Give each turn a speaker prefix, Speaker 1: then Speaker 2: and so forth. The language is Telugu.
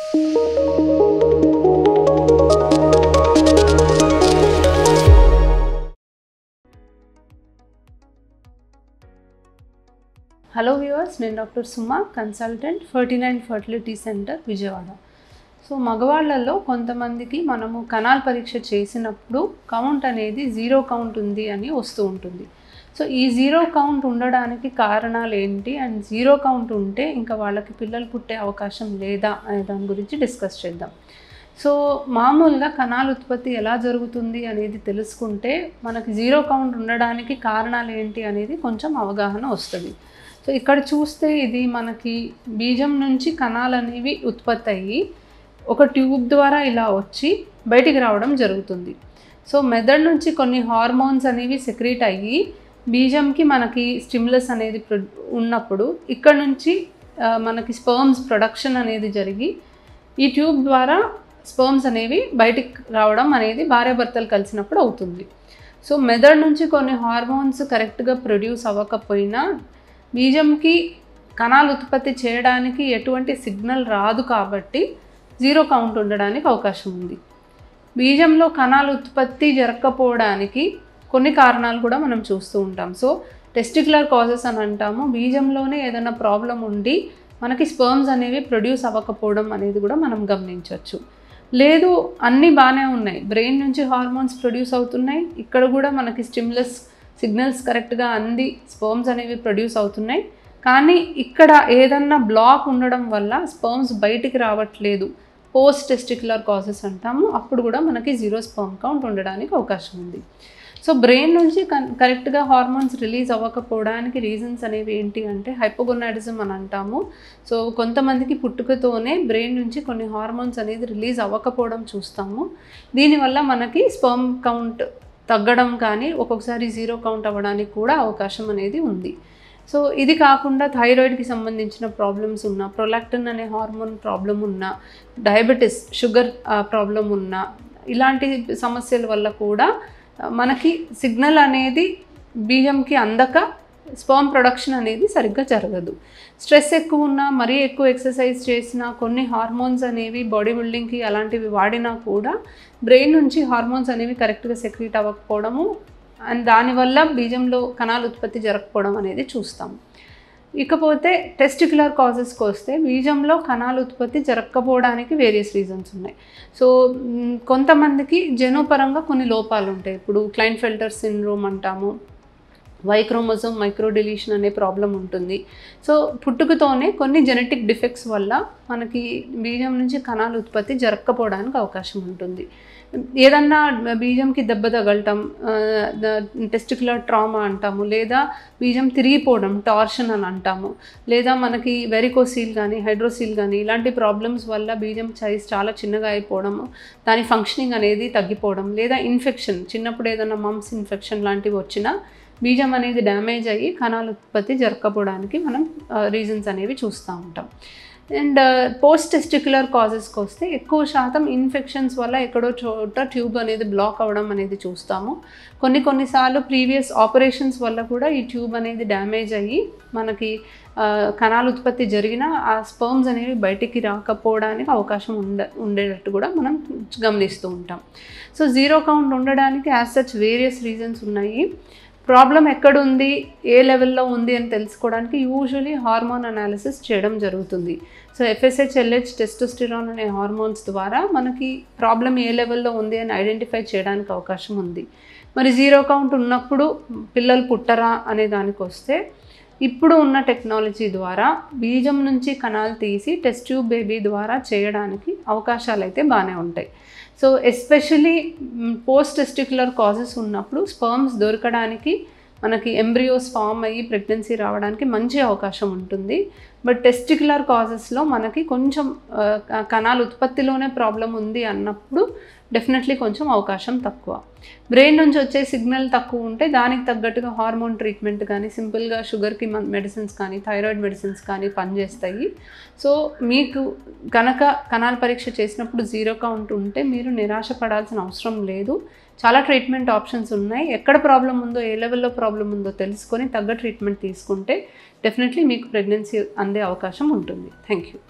Speaker 1: హలో వ్యూవర్స్ నేను doctor Suma consultant Ferty nine fertility centre Vijayawada so మగవాళ్ళల్లో కొంతమందికి మనము కణాల పరీక్ష చేసినప్పుడు కౌంట్ అనేది జీరో కౌంట్ ఉంది అని వస్తూ ఉంటుంది సో ఈ జీరో కౌంట్ ఉండడానికి కారణాలు ఏంటి అండ్ జీరో కౌంట్ ఉంటే ఇంకా వాళ్ళకి పిల్లలు పుట్టే అవకాశం లేదా అనే దాని గురించి డిస్కస్ చేద్దాం సో మామూలుగా కణాల ఉత్పత్తి ఎలా జరుగుతుంది అనేది తెలుసుకుంటే మనకి జీరో కౌంట్ ఉండడానికి కారణాలు ఏంటి అనేది కొంచెం అవగాహన వస్తుంది సో ఇక్కడ చూస్తే ఇది మనకి బీజం నుంచి కణాలు అనేవి ఉత్పత్తి అయ్యి ఒక ట్యూబ్ ద్వారా ఇలా వచ్చి బయటికి రావడం జరుగుతుంది సో మెదడు నుంచి కొన్ని హార్మోన్స్ అనేవి సెక్రీట్ అయ్యి బీజంకి మనకి స్టిమ్యులస్ అనేది ప్రొ- ఉన్నప్పుడు ఇక్కడ నుంచి ఆ, మనకి స్పర్మ్స్ ప్రొడక్షన్ అనేది జరిగి ఈ ట్యూబ్ ద్వారా స్పర్మ్స్ అనేవి బయటికి రావడం అనేది భార్యాభర్తలు కలిసినప్పుడు అవుతుంది సో మెదడు నుంచి కొన్ని హార్మోన్స్ కరెక్ట్గా ప్రొడ్యూస్ అవ్వకపోయినా బీజంకి కణాలు ఉత్పత్తి చేయడానికి ఎటువంటి సిగ్నల్ రాదు కాబట్టి జీరో కౌంట్ ఉండడానికి అవకాశం ఉంది బీజంలో కణాల ఉత్పత్తి జరగకపోవడానికి కొన్ని కారణాలు కూడా మనం చూస్తూ ఉంటాం సో టెస్టికులర్ కాజెస్ అని అంటాము బీజంలోనే ఏదైనా ప్రాబ్లం ఉండి మనకి స్పర్మ్స్ అనేవి ప్రొడ్యూస్ అవ్వకపోవడం అనేది కూడా మనం గమనించవచ్చు లేదు అన్నీ బాగానే ఉన్నాయి బ్రెయిన్ నుంచి హార్మోన్స్ ప్రొడ్యూస్ అవుతున్నాయి ఇక్కడ కూడా మనకి స్టిమ్యులస్ సిగ్నల్స్ కరెక్ట్గా అంది స్పర్మ్స్ అనేవి ప్రొడ్యూస్ అవుతున్నాయి కానీ ఇక్కడ ఏదన్నా బ్లాక్ ఉండడం వల్ల స్పర్మ్స్ బయటికి రావట్లేదు పోస్ట్ టెస్టికులర్ కాజెస్ అంటాము అప్పుడు కూడా మనకి జీరో స్పర్మ్ కౌంట్ ఉండడానికి అవకాశం ఉంది సో బ్రెయిన్ నుంచి కన్ కరెక్ట్గా హార్మోన్స్ రిలీజ్ అవ్వకపోవడానికి రీజన్స్ అనేవి ఏంటి అంటే హైపోగొనాడిజం అని అంటాము సో కొంతమందికి పుట్టుకతోనే బ్రెయిన్ నుంచి కొన్ని హార్మోన్స్ అనేది రిలీజ్ అవ్వకపోవడం చూస్తాము దీనివల్ల మనకి స్పర్మ్ కౌంట్ తగ్గడం కానీ ఒక్కొక్కసారి జీరో కౌంట్ అవ్వడానికి కూడా అవకాశం అనేది ఉంది సో ఇది కాకుండా థైరాయిడ్కి సంబంధించిన ప్రాబ్లమ్స్ ఉన్న ప్రొలాక్టిన్ అనే హార్మోన్ ప్రాబ్లం ఉన్న డయాబెటిస్ షుగర్ ప్రాబ్లం ఉన్న ఇలాంటి సమస్యల వల్ల కూడా ఆ, మనకి సిగ్నల్ అనేది బీజంకి అందక స్పర్మ్ ప్రొడక్షన్ అనేది సరిగ్గా జరగదు స్ట్రెస్ ఎక్కువ ఉన్నా మరీ ఎక్కువ ఎక్సర్సైజ్ చేసినా కొన్ని హార్మోన్స్ అనేవి బాడీ బిల్డింగ్కి అలాంటివి వాడినా కూడా బ్రెయిన్ నుంచి హార్మోన్స్ అనేవి కరెక్ట్గా సెక్రీట్ అవ్వకపోవడము అండ్ దానివల్ల బీజంలో కణాల ఉత్పత్తి జరగకపోవడం అనేది చూస్తాం ఇకపోతే టెస్టికులర్ కాజెస్కి వస్తే బీజంలో కణాల ఉత్పత్తి జరగకపోవడానికి వేరియస్ రీజన్స్ ఉన్నాయి సో మ్, కొంతమందికి జెనోపరంగా కొన్ని లోపాలు ఉంటాయి ఇప్పుడు క్లైన్ ఫిల్టర్ సిండ్రోమ్ అంటాము వైక్రోమోజోమ్ మైక్రో డిలీషన్ అనే ప్రాబ్లం ఉంటుంది సో పుట్టుకతోనే కొన్ని జెనెటిక్ డిఫెక్ట్స్ వల్ల మనకి బీజం నుంచి కణాల ఉత్పత్తి జరగకపోవడానికి అవకాశం ఉంటుంది ఏదన్నా బీజంకి దెబ్బ తగలటం టెస్టికులర్ ట్రామా అంటాము లేదా బీజం తిరిగిపోవడం టార్షన్ అని అంటాము లేదా మనకి వెరికోసీల్ కానీ హైడ్రోసీల్ కానీ ఇలాంటి ప్రాబ్లమ్స్ వల్ల బీజం సైజ్ చాలా చిన్నగా అయిపోవడము దాని ఫంక్షనింగ్ అనేది తగ్గిపోవడం లేదా ఇన్ఫెక్షన్ చిన్నప్పుడు ఏదైనా మమ్స్ ఇన్ఫెక్షన్ లాంటివి వచ్చినా బీజం అనేది డ్యామేజ్ అయ్యి కణాల ఉత్పత్తి జరగకపోవడానికి మనం రీజన్స్ అనేవి చూస్తూ ఉంటాం అండ్ పోస్ట్ టెస్టికులర్ కాజెస్కి వస్తే ఎక్కువ శాతం ఇన్ఫెక్షన్స్ వల్ల ఎక్కడో చోట ట్యూబ్ అనేది బ్లాక్ అవ్వడం అనేది చూస్తాము కొన్ని కొన్నిసార్లు ప్రీవియస్ ఆపరేషన్స్ వల్ల కూడా ఈ ట్యూబ్ అనేది డ్యామేజ్ అయ్యి మనకి ఆ, కణాల ఉత్పత్తి జరిగిన ఆ స్పర్మ్స్ అనేవి బయటికి రాకపోవడానికి అవకాశం ఉండ ఉండేటట్టు కూడా మనం గమనిస్తూ ఉంటాం సో జీరో కౌంట్ ఉండడానికి యాజ్ సచ్ వేరియస్ రీజన్స్ ఉన్నాయి ప్రాబ్లం ఎక్కడుంది ఏ లెవెల్లో ఉంది అని తెలుసుకోవడానికి యూజువలీ హార్మోన్ అనాలిసిస్ చేయడం జరుగుతుంది సో ఎఫ్ఎస్హెచ్ ఎల్హెచ్ టెస్టోస్టిరాన్ అనే హార్మోన్స్ ద్వారా మనకి ప్రాబ్లం ఏ లెవెల్లో ఉంది అని ఐడెంటిఫై చేయడానికి అవకాశం ఉంది మరి జీరో కౌంట్ ఉన్నప్పుడు పిల్లలు పుట్టరా అనే దానికి వస్తే ఇప్పుడు ఉన్న టెక్నాలజీ ద్వారా బీజం నుంచి కణాలు తీసి టెస్ట్ ట్యూబ్ బేబీ ద్వారా చేయడానికి అవకాశాలు అయితే బాగానే ఉంటాయి so especially post testicular causes ఉన్నప్పుడు స్పర్మ్స్ దొరకడానికి మనకి ఎంబ్రియోస్ ఫామ్ అయ్యి ప్రెగ్నెన్సీ రావడానికి మంచి అవకాశం ఉంటుంది బట్ టెస్టికులర్ కాజెస్లో మనకి కొంచెం ఆ, క- కణాల ఉత్పత్తిలోనే ప్రాబ్లం ఉంది అన్నప్పుడు డెఫినెట్లీ కొంచెం అవకాశం తక్కువ బ్రెయిన్ నుంచి వచ్చే సిగ్నల్ తక్కువ ఉంటే దానికి తగ్గట్టుగా హార్మోన్ ట్రీట్మెంట్ కానీ సింపుల్గా షుగర్కి మెడిసిన్స్ కానీ థైరాయిడ్ మెడిసిన్స్ కానీ పనిచేస్తాయి సో మీకు కనుక కణాల పరీక్ష చేసినప్పుడు జీరో కౌంట్ ఉంటే మీరు నిరాశ పడాల్సిన అవసరం లేదు చాలా ట్రీట్మెంట్ ఆప్షన్స్ ఉన్నాయి ఎక్కడ ప్రాబ్లం ఉందో ఏ లెవెల్లో ప్రాబ్లం ఉందో తెలుసుకొని తగ్గ ట్రీట్మెంట్ తీసుకుంటే డెఫినెట్లీ మీకు ప్రెగ్నెన్సీ అందే అవకాశం ఉంటుంది థ్యాంక్ యూ